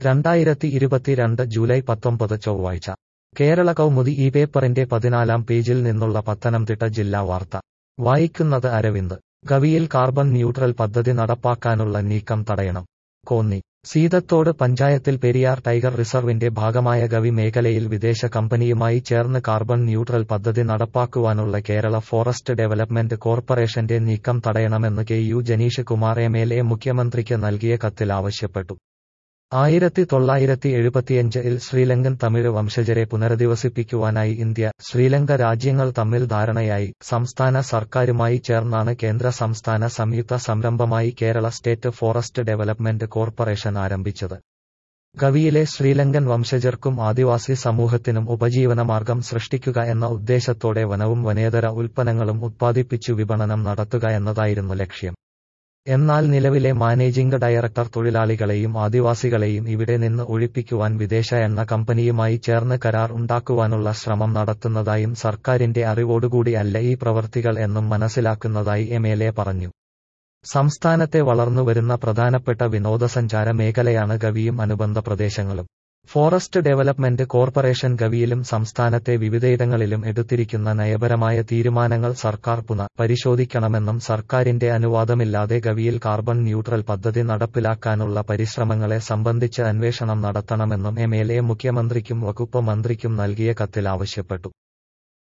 രണ്ടായിരത്തി ഇരുപത്തിരണ്ട് ജൂലൈ പത്തൊമ്പത് ചൊവ്വാഴ്ച കേരള കൗമുദി ഈ പേപ്പറിന്റെ പതിനാലാം പേജിൽ നിന്നുള്ള പത്തനംതിട്ട ജില്ലാ വാർത്ത വായിക്കുന്നത് അരവിന്ദ് ഗവിയിൽ കാർബൺ ന്യൂട്രൽ പദ്ധതി നടപ്പാക്കാനുള്ള നീക്കം തടയണം കോന്നി സീതത്തോട് പഞ്ചായത്തിൽ പെരിയാർ ടൈഗർ റിസർവിന്റെ ഭാഗമായ ഗവി മേഖലയിൽ വിദേശ കമ്പനിയുമായി ചേർന്ന് കാർബൺ ന്യൂട്രൽ പദ്ധതി നടപ്പാക്കുവാനുള്ള കേരള ഫോറസ്റ്റ് ഡെവലപ്മെന്റ് കോർപ്പറേഷന്റെ നീക്കം തടയണമെന്ന് K U Janeesh Kumar M L A മുഖ്യമന്ത്രിക്ക് നൽകിയ കത്തിൽ ആവശ്യപ്പെട്ടു ആയിരത്തി തൊള്ളായിരത്തി എഴുപത്തിയഞ്ചിൽ ശ്രീലങ്കൻ തമിഴ് വംശജരെ പുനരധിവസിപ്പിക്കുവാനായി ഇന്ത്യ ശ്രീലങ്ക രാജ്യങ്ങൾ തമ്മിൽ ധാരണയായി സംസ്ഥാന സർക്കാരുമായി ചേർന്നാണ് കേന്ദ്ര സംസ്ഥാന സംയുക്ത സംരംഭമായി Kerala state forest development corporation ആരംഭിച്ചത് ഗവിയിലെ ശ്രീലങ്കൻ വംശജർക്കും ആദിവാസി സമൂഹത്തിനും ഉപജീവനമാർഗം സൃഷ്ടിക്കുക എന്ന ഉദ്ദേശത്തോടെ വനവും വനേതര ഉൽപ്പന്നങ്ങളും ഉത്പാദിപ്പിച്ചു വിപണനം നടത്തുക എന്നതായിരുന്നു ലക്ഷ്യം എന്നാൽ നിലവിലെ മാനേജിംഗ് ഡയറക്ടർ തൊഴിലാളികളെയും ആദിവാസികളെയും ഇവിടെ നിന്ന് ഒഴിപ്പിക്കുവാൻ വിദേശ എണ്ണ കമ്പനിയുമായി ചേർന്ന് കരാർ ഉണ്ടാക്കുവാനുള്ള ശ്രമം നടത്തുന്നതായും സർക്കാരിന്റെ അറിവോടുകൂടി അല്ല ഈ പ്രവർത്തികൾ എന്നും മനസ്സിലാക്കുന്നതായി എം എൽ എ പറഞ്ഞു സംസ്ഥാനത്തെ വളർന്നുവരുന്ന പ്രധാനപ്പെട്ട വിനോദസഞ്ചാര മേഖലയാണ് ഗവിയും അനുബന്ധ പ്രദേശങ്ങളും ഫോറസ്റ്റ് ഡെവലപ്മെന്റ് കോർപ്പറേഷൻ ഗവിയിലും സംസ്ഥാനത്തെ വിവിധയിടങ്ങളിലും എടുത്തിരിക്കുന്ന നയപരമായ തീരുമാനങ്ങൾ സർക്കാർ പുന പരിശോധിക്കണമെന്നും സർക്കാരിന്റെ അനുവാദമില്ലാതെ ഗവിയിൽ കാർബൺ ന്യൂട്രൽ പദ്ധതി നടപ്പിലാക്കാനുള്ള പരിശ്രമങ്ങളെ സംബന്ധിച്ച് അന്വേഷണം നടത്തണമെന്നും എം എൽ എ മുഖ്യമന്ത്രിക്കും വകുപ്പ് മന്ത്രിക്കും നൽകിയ കത്തിൽ ആവശ്യപ്പെട്ടു